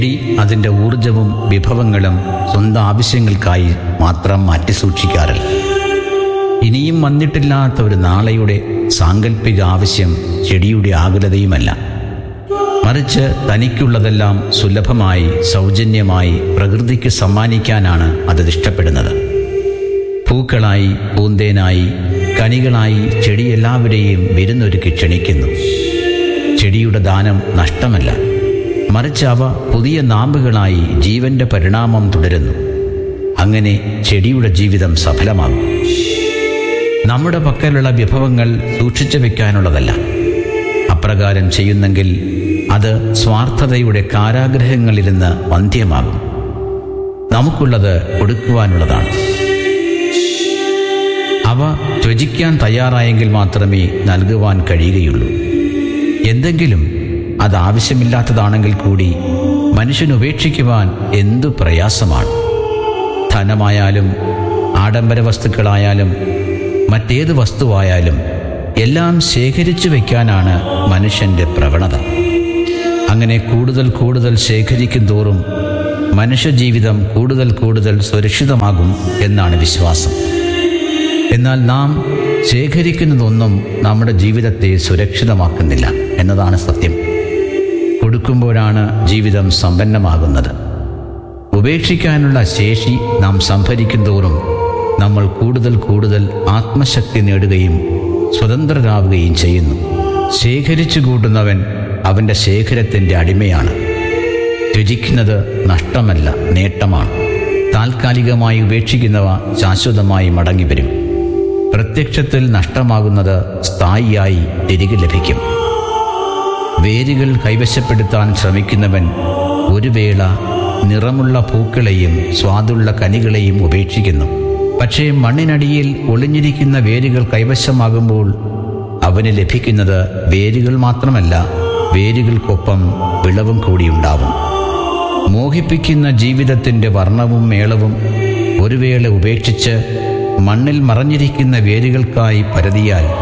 ചെടി അതിൻ്റെ ഊർജവും വിഭവങ്ങളും സ്വന്തം ആവശ്യങ്ങൾക്കായി മാത്രം മാറ്റി സൂക്ഷിക്കാറില്ല ഇനിയും വന്നിട്ടില്ലാത്ത ഒരു നാളെയുടെ സാങ്കല്പിക ആവശ്യം ചെടിയുടെ ആകുലതയുമല്ല മറിച്ച് തനിക്കുള്ളതെല്ലാം സുലഭമായി സൗജന്യമായി പ്രകൃതിക്ക് സമ്മാനിക്കാനാണ് അത് ഇഷ്ടപ്പെടുന്നത് പൂക്കളായി പൂന്തേനായി കനികളായി ചെടി എല്ലാവരെയും വിരുന്നൊരുക്കി ക്ഷണിക്കുന്നു ചെടിയുടെ ദാനം നഷ്ടമല്ല മറിച്ച് അവ പുതിയ നാമ്പുകളായി ജീവന്റെ പരിണാമം തുടരുന്നു അങ്ങനെ ചെടിയുടെ ജീവിതം സഫലമാകും നമ്മുടെ പക്കലുള്ള വിഭവങ്ങൾ സൂക്ഷിച്ചു വെക്കാനുള്ളതല്ല അപ്രകാരം ചെയ്യുന്നെങ്കിൽ അത് സ്വാർത്ഥതയുടെ കാരാഗ്രഹങ്ങളിരുന്ന് വന്ധ്യമാകും നമുക്കുള്ളത് കൊടുക്കുവാനുള്ളതാണ് അവ ത്വജിക്കാൻ തയ്യാറായെങ്കിൽ മാത്രമേ നൽകുവാൻ കഴിയുകയുള്ളൂ എന്തെങ്കിലും അത് ആവശ്യമില്ലാത്തതാണെങ്കിൽ കൂടി മനുഷ്യൻ ഉപേക്ഷിക്കുവാൻ എന്തു പ്രയാസമാണ് ധനമായാലും ആഡംബര വസ്തുക്കളായാലും മറ്റേത് വസ്തുവായാലും എല്ലാം ശേഖരിച്ചു വയ്ക്കാനാണ് മനുഷ്യൻ്റെ പ്രവണത അങ്ങനെ കൂടുതൽ കൂടുതൽ ശേഖരിക്കും തോറും മനുഷ്യജീവിതം കൂടുതൽ കൂടുതൽ സുരക്ഷിതമാകും എന്നാണ് വിശ്വാസം എന്നാൽ നാം ശേഖരിക്കുന്നതൊന്നും നമ്മുടെ ജീവിതത്തെ സുരക്ഷിതമാക്കുന്നില്ല എന്നതാണ് സത്യം കൊടുക്കുമ്പോഴാണ് ജീവിതം സമ്പന്നമാകുന്നത് ഉപേക്ഷിക്കാനുള്ള ശേഷി നാം സംഭരിക്കും തോറും നമ്മൾ കൂടുതൽ കൂടുതൽ ആത്മശക്തി നേടുകയും സ്വതന്ത്രരാവുകയും ചെയ്യുന്നു ശേഖരിച്ചു കൂട്ടുന്നവൻ അവൻ്റെ ശേഖരത്തിൻ്റെ അടിമയാണ് ത്യജിക്കുന്നത് നഷ്ടമല്ല നേട്ടമാണ് താൽക്കാലികമായി ഉപേക്ഷിക്കുന്നവ ശാശ്വതമായി മടങ്ങിവരും പ്രത്യക്ഷത്തിൽ നഷ്ടമാകുന്നത് സ്ഥായിയായി തിരികെ ലഭിക്കും വേരുകൾ കൈവശപ്പെടുത്താൻ ശ്രമിക്കുന്നവൻ ഒരു വേള നിറമുള്ള പൂക്കളെയും സ്വാദുള്ള കനികളെയും ഉപേക്ഷിക്കുന്നു പക്ഷേ മണ്ണിനടിയിൽ ഒളിഞ്ഞിരിക്കുന്ന വേരുകൾ കൈവശമാകുമ്പോൾ അവന് ലഭിക്കുന്നത് വേരുകൾ മാത്രമല്ല വേരുകൾക്കൊപ്പം വിളവും കൂടിയുണ്ടാവും മോഹിപ്പിക്കുന്ന ജീവിതത്തിൻ്റെ വർണ്ണവും മേളവും ഒരു വേള ഉപേക്ഷിച്ച് മണ്ണിൽ മറഞ്ഞിരിക്കുന്ന വേരുകൾക്കായി പരതിയാൽ